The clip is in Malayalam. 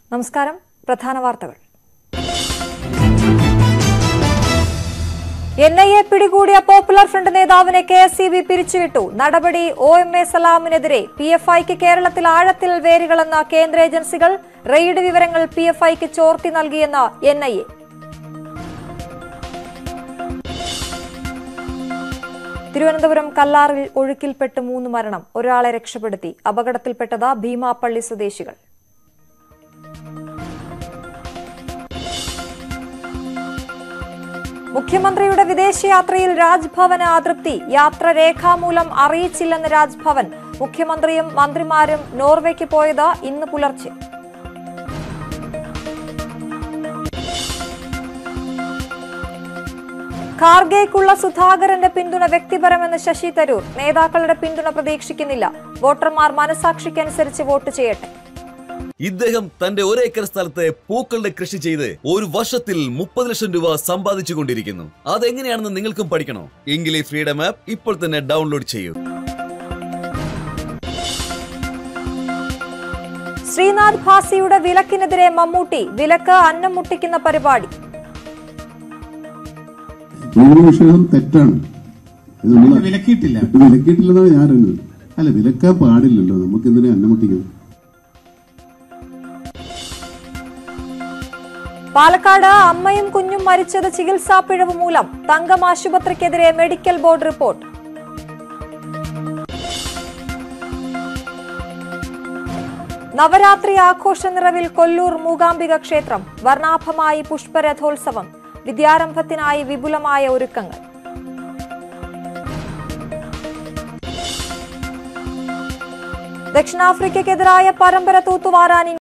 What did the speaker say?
നമസ്കാരം പ്രധാന വാർത്തകൾ എൻ ഐ എ പിടികൂടിയ പോപ്പുലർ ഫ്രണ്ട് നേതാവിനെ കെ എസ് സി ബി പിരിച്ചുവിട്ടു നടപടി ഒ എം എ സലാമിനെതിരെ പി എഫ് ഐക്ക് കേരളത്തിൽ ആഴത്തിൽ വേരുകളെന്ന കേന്ദ്ര ഏജൻസികൾ റെയ്ഡ് വിവരങ്ങൾ പി എഫ് ഐക്ക് ചോർത്തി നൽകിയെന്ന് എൻ ഐ എ തിരുവനന്തപുരം കല്ലാറിൽ ഒഴുക്കിൽപ്പെട്ട് മൂന്ന് മരണം ഒരാളെ രക്ഷപ്പെടുത്തി അപകടത്തിൽപ്പെട്ടത് ഭീമാപ്പള്ളി സ്വദേശികൾ മുഖ്യമന്ത്രിയുടെ വിദേശയാത്രയിൽ രാജ്ഭവന് അതൃപ്തി യാത്ര രേഖാമൂലം അറിയിച്ചില്ലെന്ന് രാജ്ഭവൻ മുഖ്യമന്ത്രിയും മന്ത്രിമാരും നോർവേക്ക് പോയത് ഇന്ന് പുലർച്ചെ ഖാർഗെയ്ക്കുള്ള സുധാകരന്റെ പിന്തുണ വ്യക്തിപരമെന്ന് ശശി തരൂർ നേതാക്കളുടെ പിന്തുണ പ്രതീക്ഷിക്കുന്നില്ല വോട്ടർമാർ മനസാക്ഷിക്കനുസരിച്ച് വോട്ട് ചെയ്യട്ടെ ഇദ്ദേഹം തന്റെ ഒരേക്കർ സ്ഥലത്ത് പൂക്കളുടെ കൃഷി ചെയ്ത് ഒരു വർഷത്തിൽ മുപ്പത് ലക്ഷം രൂപ സമ്പാദിച്ചു കൊണ്ടിരിക്കുന്നു അതെങ്ങനെയാണെന്ന് നിങ്ങൾക്കും പഠിക്കണോ എങ്കിൽ ഈ ഫ്രീഡം ആപ്പ് ഇപ്പോൾ തന്നെ ഡൗൺലോഡ് ചെയ്യൂ ശ്രീനാഥ് ഭാസിയുടെ വിലക്കിനെതിരെ മമ്മൂട്ടി വിലക്ക് അന്നം മുട്ടിക്കുന്ന പരിപാടി ഒരു വിഷയം തെറ്റാണ് ഇത് നമ്മള് അതിനെ വിലക്കിയിട്ടില്ല ഇത് വിലക്കിയിട്ടില്ലെന്നാണ് ഞാൻ അറിയുന്നത് അല്ല വിലക്കാൻ പാടില്ലല്ലോ നമുക്ക് എന്തിനാ അന്നമുട്ടിക്കുന്നത് പാലക്കാട് അമ്മയും കുഞ്ഞും മരിച്ചത് ചികിത്സാ പിഴവ് മൂലം തങ്കം ആശുപത്രിക്കെതിരെ മെഡിക്കൽ ബോർഡ് റിപ്പോർട്ട് നവരാത്രി ആഘോഷ നിറവിൽ കൊല്ലൂർ മൂകാംബിക ക്ഷേത്രം വർണ്ണാഭമായി പുഷ്പരഥോത്സവം വിദ്യാരംഭത്തിനായി വിപുലമായ ഒരുക്കങ്ങൾ ദക്ഷിണാഫ്രിക്കയ്ക്കെതിരായ പരമ്പര തൂത്തുവാരാൻ